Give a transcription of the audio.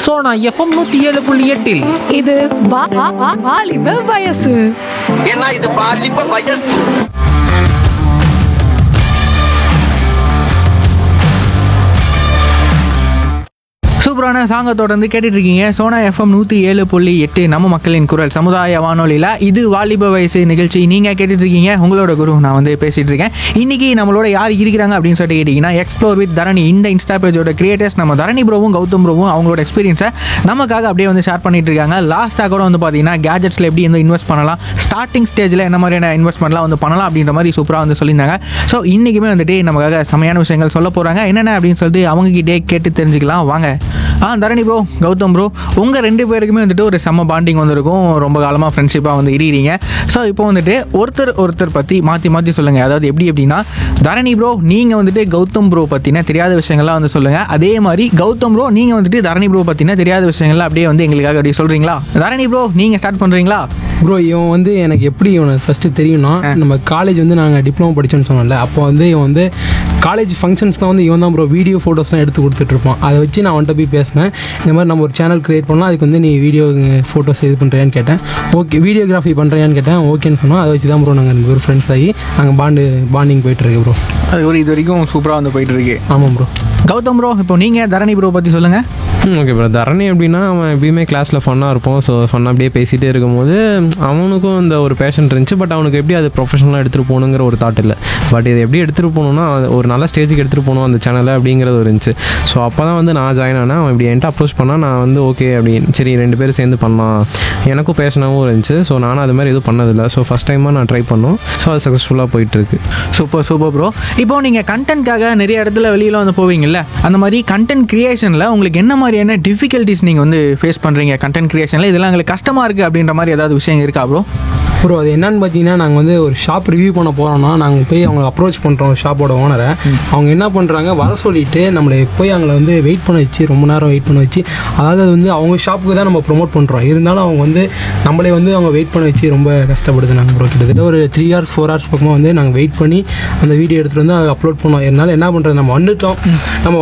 Sona FM நூத்தி ஏழு புள்ளி எட்டில் இது வா- வா- வா- வாலிப வயசு ஏன்னா இது பாலிப்ப வயசு சூப்பரான சாங்கை தொடர்ந்து கேட்டுட்டு இருக்கீங்க சோனா எஃப்எம் நூற்றி ஏழு புள்ளி எட்டு நம்ம மக்களின் குரல் சமுதாய வானொலியில் இது வாலிப வயசு நிகழ்ச்சி நீங்கள் கேட்டுட்டு இருக்கீங்க உங்களோட குரு நான் வந்து பேசிட்டு இருக்கேன் இன்னைக்கு நம்மளோட யார் இருக்கிறாங்க அப்படின்னு சொல்லிட்டு கேட்டிங்கன்னா எக்ஸ்ப்ளோர் வித் தரணி இந்த இன்ஸ்டா பேஜோட கிரியேட்டர்ஸ் நம்ம தரணி ப்ரோவும் கௌதம் ப்ரோவும் அவங்களோட எக்ஸ்பீரியன்ஸை நமக்காக அப்படியே வந்து ஷேர் பண்ணிட்டு இருக்காங்க லாஸ்ட்டாக கூட வந்து பார்த்தீங்கன்னா கேஜெட்ஸில் எப்படி வந்து இன்வெஸ்ட் பண்ணலாம் ஸ்டார்டிங் ஸ்டேஜில் என்ன மாதிரியான இன்வெஸ்ட்மெண்ட்லாம் வந்து பண்ணலாம் அப்படின்ற மாதிரி சூப்பராக வந்து சொல்லியிருந்தாங்க ஸோ இன்றைக்குமே வந்துட்டு நமக்காக செமையான விஷயங்கள் சொல்ல போகிறாங்க என்னென்ன அப்படின்னு சொல்லிட்டு அவங்ககிட்டே கேட்டு தெரிஞ்சுக்கலாம் வாங்க ஆ தரணி ப்ரோ கௌதம் ப்ரோ உங்கள் ரெண்டு பேருக்குமே வந்துட்டு ஒரு செம்ம பாண்டிங் வந்திருக்கும் ரொம்ப காலமாக ஃப்ரெண்ட்ஷிப்பாக வந்து இருக்கிறீங்க ஸோ இப்போ வந்துட்டு ஒருத்தர் ஒருத்தர் பற்றி மாற்றி மாற்றி சொல்லுங்கள் அதாவது எப்படி எப்படின்னா தரணி ப்ரோ நீங்கள் வந்துட்டு கௌதம் ப்ரோ பற்றின தெரியாத விஷயங்கள்லாம் வந்து சொல்லுங்கள் அதே மாதிரி கௌதம் ப்ரோ நீங்கள் வந்துட்டு தரணி ப்ரோ பற்றின தெரியாத விஷயங்கள்லாம் அப்படியே வந்து எங்களுக்காக அப்படியே சொல்கிறீங்களா தரணி ப்ரோ நீங்கள் ஸ்டார்ட் பண்ணுறீங்களா ப்ரோ இவன் வந்து எனக்கு எப்படி இவனை ஃபஸ்ட்டு தெரியும்னா நம்ம காலேஜ் வந்து நாங்கள் டிப்ளமோ படித்தோம்னு சொன்னோம்ல அப்போ வந்து இவன் வந்து காலேஜ் ஃபங்க்ஷன்ஸ்லாம் வந்து இவன் தான் ப்ரோ வீடியோ ஃபோட்டோஸ்லாம் எடுத்து கொடுத்துட்ருப்பான் அதை வச்சு நான் அவன்கிட்ட போய் பேசினேன் இந்த மாதிரி நம்ம ஒரு சேனல் க்ரியேட் பண்ணலாம் அதுக்கு வந்து நீ வீடியோ ஃபோட்டோஸ் இது பண்ணுறியான்னு கேட்டேன் ஓகே வீடியோகிராஃபி பண்ணுறியான்னு கேட்டேன் ஓகேன்னு சொன்னோம் அதை வச்சு தான் ப்ரோ நாங்கள் ரெண்டு பேரும் ஃப்ரெண்ட்ஸ் ஆகி நாங்கள் பாண்டு பாண்டிங் போயிட்டுருக்கு ப்ரோ அது ஒரு இது வரைக்கும் சூப்பராக வந்து போயிட்டு இருக்கு ஆமாம் ப்ரோ கௌதம் ப்ரோ இப்போ நீங்கள் தரணி ப்ரோ பற்றி சொல்லுங்கள் ம் ஓகே ப்ரோ தரணி எப்படின்னா அவன் எப்பயுமே கிளாஸில் ஃபன்னாக இருப்போம் ஸோ ஃபன்னாக அப்படியே பேசிகிட்டே இருக்கும்போது அவனுக்கும் இந்த ஒரு பேஷன் இருந்துச்சு பட் அவனுக்கு எப்படி அது ப்ரொஃபஷனலாக எடுத்துகிட்டு போகணுங்கிற ஒரு தாட் இல்லை பட் இது எப்படி எடுத்துகிட்டு போகணுன்னா ஒரு நல்ல ஸ்டேஜுக்கு எடுத்துகிட்டு போகணும் அந்த சேனலை அப்படிங்கிறது ஒரு இருந்துச்சு ஸோ அப்போ தான் வந்து நான் ஜாயின் ஆனேன் அவன் இப்படி என்கிட்ட அப்ரோச் பண்ணால் நான் வந்து ஓகே அப்படின்னு சரி ரெண்டு பேரும் சேர்ந்து பண்ணலாம் எனக்கும் பேஷனாகவும் இருந்துச்சு ஸோ நானும் அது மாதிரி எதுவும் பண்ணதில்லை ஸோ ஃபஸ்ட் டைமாக நான் ட்ரை பண்ணோம் ஸோ அது சக்ஸஸ்ஃபுல்லாக போயிட்டுருக்கு சூப்பர் சூப்பர் ப்ரோ இப்போ நீங்கள் கண்டென்ட்காக நிறைய இடத்துல வெளியில வந்து போவீங்கல்ல அந்த மாதிரி கண்டென்ட் கிரியேஷனில் உங்களுக்கு என்ன மாதிரியான டிஃபிகல்ட்டிஸ் நீங்கள் வந்து ஃபேஸ் பண்ணுறீங்க கண்டென்ட் கிரியேஷனில் இதெல்லாம் உங்களுக்கு கஷ்டமாக இருக்குது அப்படின்ற மாதிரி ஏதாவது விஷயம் இருக்கா ப்ரோ ப்ரோ அது என்னன்னு பார்த்தீங்கன்னா நாங்கள் வந்து ஒரு ஷாப் ரிவ்யூ பண்ண போகிறோம்னா நாங்கள் போய் அவங்களை அப்ரோச் பண்ணுறோம் ஷாப்போட ஓனரை அவங்க என்ன பண்ணுறாங்க வர சொல்லிட்டு நம்மளை போய் அவங்கள வந்து வெயிட் பண்ண வச்சு ரொம்ப நேரம் வெயிட் பண்ண வச்சு அதாவது அது வந்து அவங்க ஷாப்புக்கு தான் நம்ம ப்ரோமோட் பண்ணுறோம் இருந்தாலும் அவங்க வந்து நம்மளே வந்து அவங்க வெயிட் பண்ண வச்சு ரொம்ப கஷ்டப்படுது நாங்கள் ப்ரோ கிட்டத்தட்ட ஒரு த்ரீ ஹவர்ஸ் ஃபோர் ஹவர்ஸ் பக்கமாக வந்து நாங்கள் வெயிட் பண்ணி அந்த வீடியோ எடுத்துகிட்டு வந்து அப்லோட் பண்ணோம் இருந்தாலும் என்ன பண்ணுறது நம்ம வந்துட்டோம் நம்ம